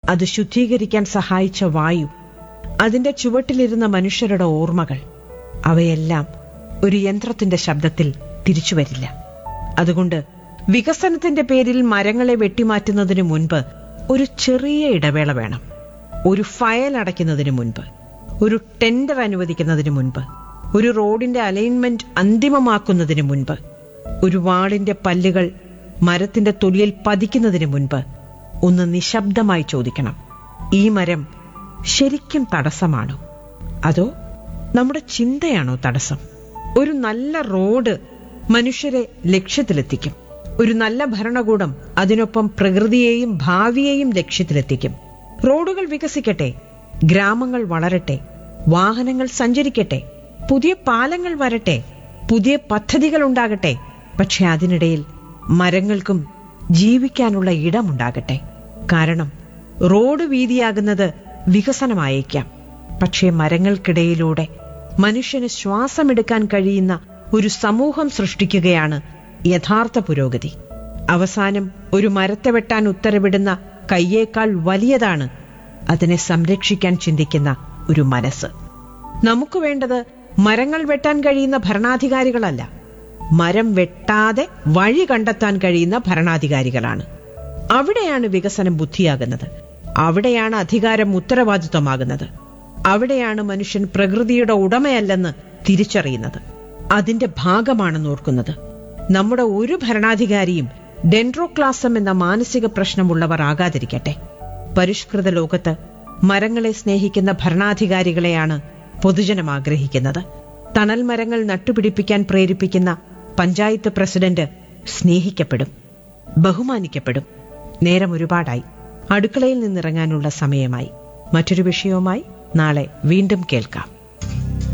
അത് ശുദ്ധീകരിക്കാൻ സഹായിച്ച വായു അതിന്റെ ചുവട്ടിലിരുന്ന മനുഷ്യരുടെ ഓർമ്മകൾ അവയെല്ലാം ഒരു യന്ത്രത്തിന്റെ ശബ്ദത്തിൽ തിരിച്ചു വരില്ല അതുകൊണ്ട് വികസനത്തിന്റെ പേരിൽ മരങ്ങളെ വെട്ടിമാറ്റുന്നതിനു മുൻപ് ഒരു ചെറിയ ഇടവേള വേണം ഒരു ഫയൽ അടയ്ക്കുന്നതിന് മുൻപ് ഒരു ടെൻഡർ അനുവദിക്കുന്നതിന് മുൻപ് ഒരു റോഡിന്റെ അലൈൻമെന്റ് അന്തിമമാക്കുന്നതിന് മുൻപ് ഒരു വാളിന്റെ പല്ലുകൾ മരത്തിന്റെ തൊലിയിൽ പതിക്കുന്നതിന് മുൻപ് ഒന്ന് നിശബ്ദമായി ചോദിക്കണം ഈ മരം ശരിക്കും തടസ്സമാണോ അതോ നമ്മുടെ ചിന്തയാണോ തടസ്സം ഒരു നല്ല റോഡ് മനുഷ്യരെ ലക്ഷ്യത്തിലെത്തിക്കും ഒരു നല്ല ഭരണകൂടം അതിനൊപ്പം പ്രകൃതിയെയും ഭാവിയെയും ലക്ഷ്യത്തിലെത്തിക്കും റോഡുകൾ വികസിക്കട്ടെ ഗ്രാമങ്ങൾ വളരട്ടെ വാഹനങ്ങൾ സഞ്ചരിക്കട്ടെ പുതിയ പാലങ്ങൾ വരട്ടെ പുതിയ പദ്ധതികൾ ഉണ്ടാകട്ടെ പക്ഷെ അതിനിടയിൽ മരങ്ങൾക്കും ജീവിക്കാനുള്ള ഇടമുണ്ടാകട്ടെ കാരണം റോഡ് വീതിയാകുന്നത് വികസനമായേക്കാം പക്ഷേ മരങ്ങൾക്കിടയിലൂടെ മനുഷ്യന് ശ്വാസമെടുക്കാൻ കഴിയുന്ന ഒരു സമൂഹം സൃഷ്ടിക്കുകയാണ് യഥാർത്ഥ പുരോഗതി അവസാനം ഒരു മരത്തെ വെട്ടാൻ ഉത്തരവിടുന്ന കയ്യേക്കാൾ വലിയതാണ് അതിനെ സംരക്ഷിക്കാൻ ചിന്തിക്കുന്ന ഒരു മനസ്സ് നമുക്ക് വേണ്ടത് മരങ്ങൾ വെട്ടാൻ കഴിയുന്ന ഭരണാധികാരികളല്ല മരം വെട്ടാതെ വഴി കണ്ടെത്താൻ കഴിയുന്ന ഭരണാധികാരികളാണ് അവിടെയാണ് വികസനം ബുദ്ധിയാകുന്നത് അവിടെയാണ് അധികാരം ഉത്തരവാദിത്വമാകുന്നത് അവിടെയാണ് മനുഷ്യൻ പ്രകൃതിയുടെ ഉടമയല്ലെന്ന് തിരിച്ചറിയുന്നത് അതിന്റെ ഭാഗമാണെന്ന് ഓർക്കുന്നത് നമ്മുടെ ഒരു ഭരണാധികാരിയും ഡെൻഡ്രോക്ലാസം എന്ന മാനസിക പ്രശ്നമുള്ളവർ ആകാതിരിക്കട്ടെ പരിഷ്കൃത ലോകത്ത് മരങ്ങളെ സ്നേഹിക്കുന്ന ഭരണാധികാരികളെയാണ് പൊതുജനം ആഗ്രഹിക്കുന്നത് തണൽ മരങ്ങൾ നട്ടുപിടിപ്പിക്കാൻ പ്രേരിപ്പിക്കുന്ന പഞ്ചായത്ത് പ്രസിഡന്റ് സ്നേഹിക്കപ്പെടും ബഹുമാനിക്കപ്പെടും നേരം ഒരുപാടായി അടുക്കളയിൽ നിന്നിറങ്ങാനുള്ള സമയമായി മറ്റൊരു വിഷയവുമായി നാളെ വീണ്ടും കേൾക്കാം